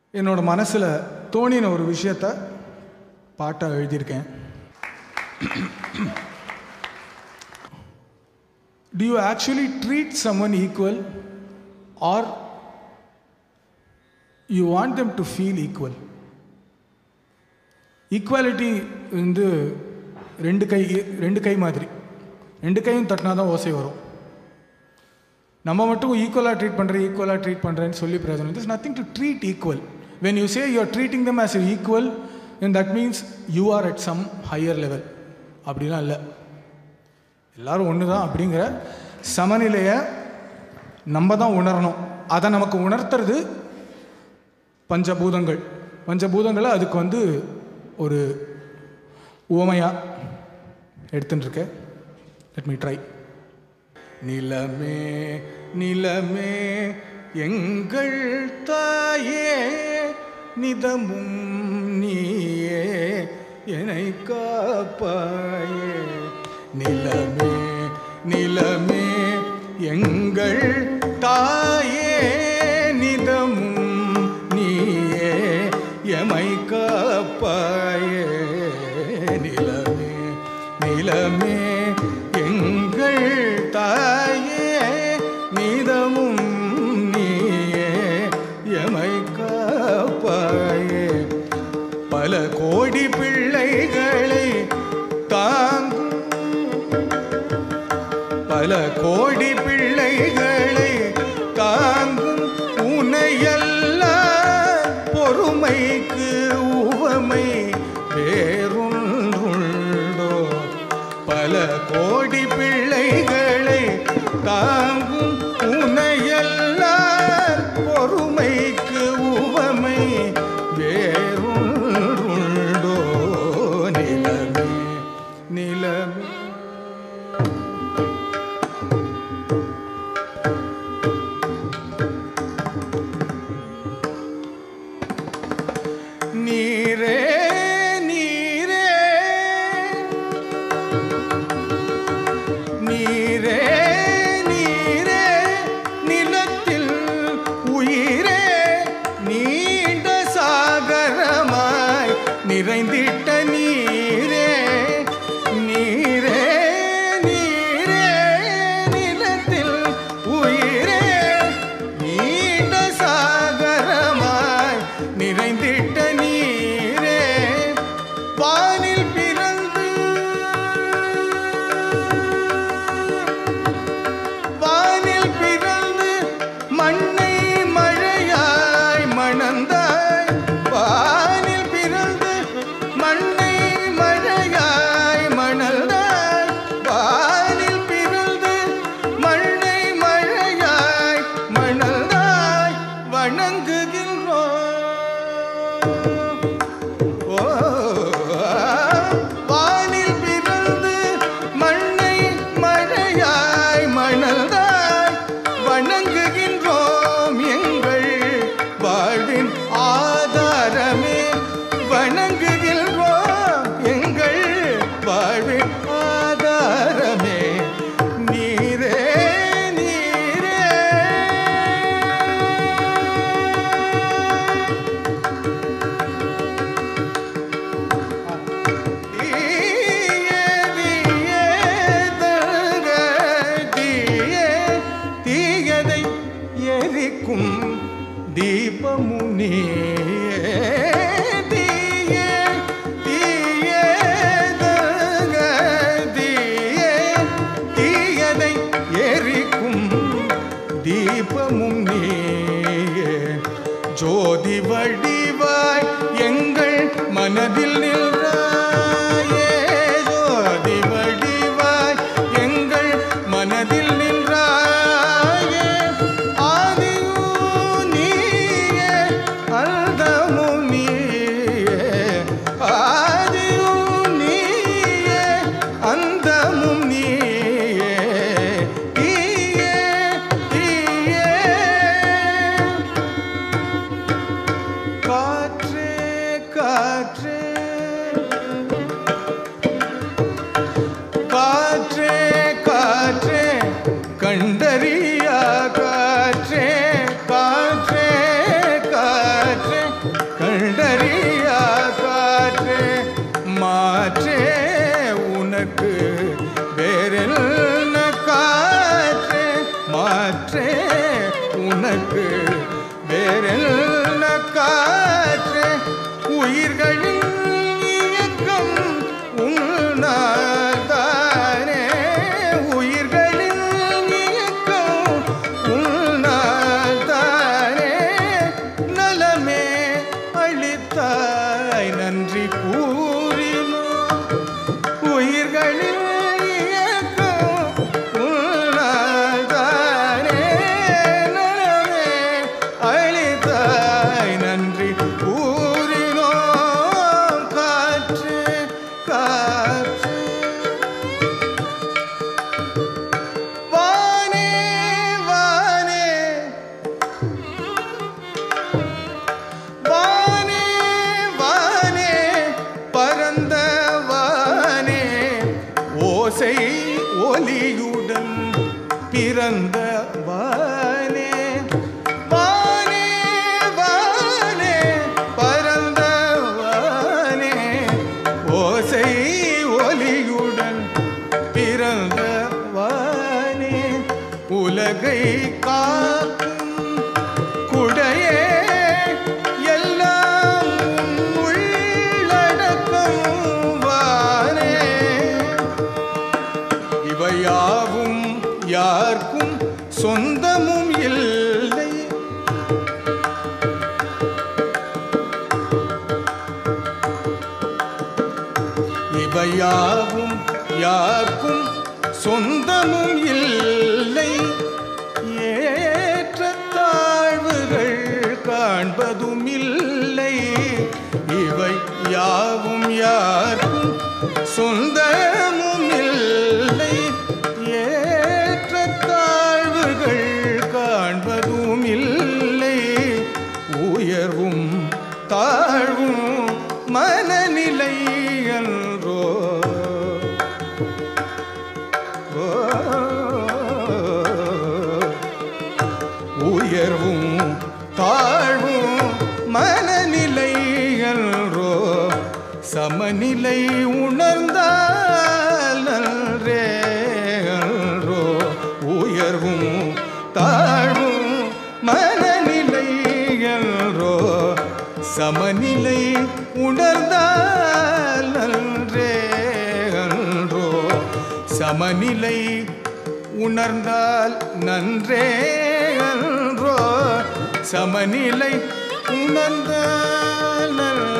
என்னோட மனசில் தோணின ஒரு விஷயத்த பாட்டாக எழுதியிருக்கேன் do you actually treat someone equal or you want them to feel equal equality வந்து ரெண்டு கை ரெண்டு கை மாதிரி ரெண்டு கையும் தட்டினா தான் ஓசை வரும் நம்ம மட்டும் ஈக்குவலாக ட்ரீட் பண்ணுறேன் ஈக்குவலாக ட்ரீட் பண்ணுறேன்னு சொல்லி பிரயோஜனம் is nothing to treat equal when you say you are treating them as equal and that means you are at some higher level அப்படிலாம் இல்லை எல்லாரும் ஒன்று தான் அப்படிங்கிற சமநிலையை நம்ம தான் உணரணும் அதை நமக்கு உணர்த்துறது பஞ்சபூதங்கள் பஞ்சபூதங்களை அதுக்கு வந்து ஒரு உவமையாக எடுத்துட்டுருக்கேன் லெட் மீ ட்ரை நிலமே நிலமே எங்கள் தாயே நிதமும் நீயே என்னை காப்பாயே நிலமே நிலமே எங்கள் தாயே நிதமும் நீயே எமை காப்பாயே நிலமே நிலமே எங்கள் தாயே நீதமும் நீயே எமை காப்பாயே பல கோடி பிள்ளைகளை தாங்கும் பல கோடி பிள்ளைகளை தாங்கும் உனையல்ல பொறுமைக்கு உவமை வேறொன்றுண்டோ பல கோடி பிள்ளைகளை தாங்கும் உனையல்ல பொறுமைக்கு உவமை வேறொன்றுண்டோ நிலமே நிலமே நீரே நீரே நீரே நீரே நிலத்தில் உயிரே நீண்ட சாகரமாய் நிறைந்திட்ட நீரே நீரே நீரே நிலத்தில் உயிரே நீண்ட சாகரமாய் நிறைந்திட்ட நீரே வானில் பிறந்து வானில் பிறந்து மண்ணை மழையாய் மணந்தாய் வானில் பிறந்து மண்ணை மழையாய் மணந்தாய் வானில் பிறந்து மண்ணை மழையாய் மணந்தாய் வணங்குகின்றோம் ஓ, வானில் பிறந்து மண்ணை மழையாய் மணல்தாய் வணங்குகின்றோம் எங்கள் வாழ்வின் ஆதாரமே வணங்குகின்றோம் எங்கள் வாழ்வின் ஆதாரமே நீரே நீரே தீயே தீயே தங்க தீயே தீயதை எரிக்கும் தீபமும் நீயே தீயே தீயே தங்க தீயே தீயதை எரிக்கும் தீபமும் நீயே ஜோதி வடிவாய் எங்கள் மனதில் நின்றாயே ஜோதி வடிவாய் எங்கள் மனதில் நின்றாயே ஆதியும் நீயே அந்தமும் நீயே ஆதியும் நீயே அந்தமும் நீயே தீயே தீயே காற்றே காற்றே அளித்தாய் நன்றி கூறினோம் உயிர்களில் இயக்கம் உன்னால்தானே நலமே அளித்தாய் நன்றி கூறினோம் காற்று காற்று வானே வானே வானே வானே பரந்த வானே ஓசை ஒலியுடன் பிறந்த வானே வானே வானே பரந்த வானே ஓசை ஒலியுடன் பிறந்த வானே உலகை காக்கும் குடையே எல்லாம் உன் உள்ளடக்கம் வானே இவையாவும் யாருக்கும் சொந்தமும் இல்லை இவையாவும் யாருக்கும் சொந்தமும் இல்லை ஏற்ற தாழ்வுகள் காண்பதும் இல்லை இவை யாவும் யாருக்கும் சொந்தமும் இல்லை ஏற்ற தாழ்வுகள் காண்பதும் இல்லை உயர்வும் தாழ்வும் மனநிலை என்றோ உயர்வும் தாழ்வும் மனநிலை என்றோ சமநிலை உணர்ந்தால் நன்றே என்றோ உயர்வும் தாழ்வும் மனநிலை என்றோ சமநிலை உணர்ந்தால் நன்றே என்றோ சமநிலை உணர்ந்தால் நன்றே என்றோ சமநிலை உணர்ந்தால் நன்றே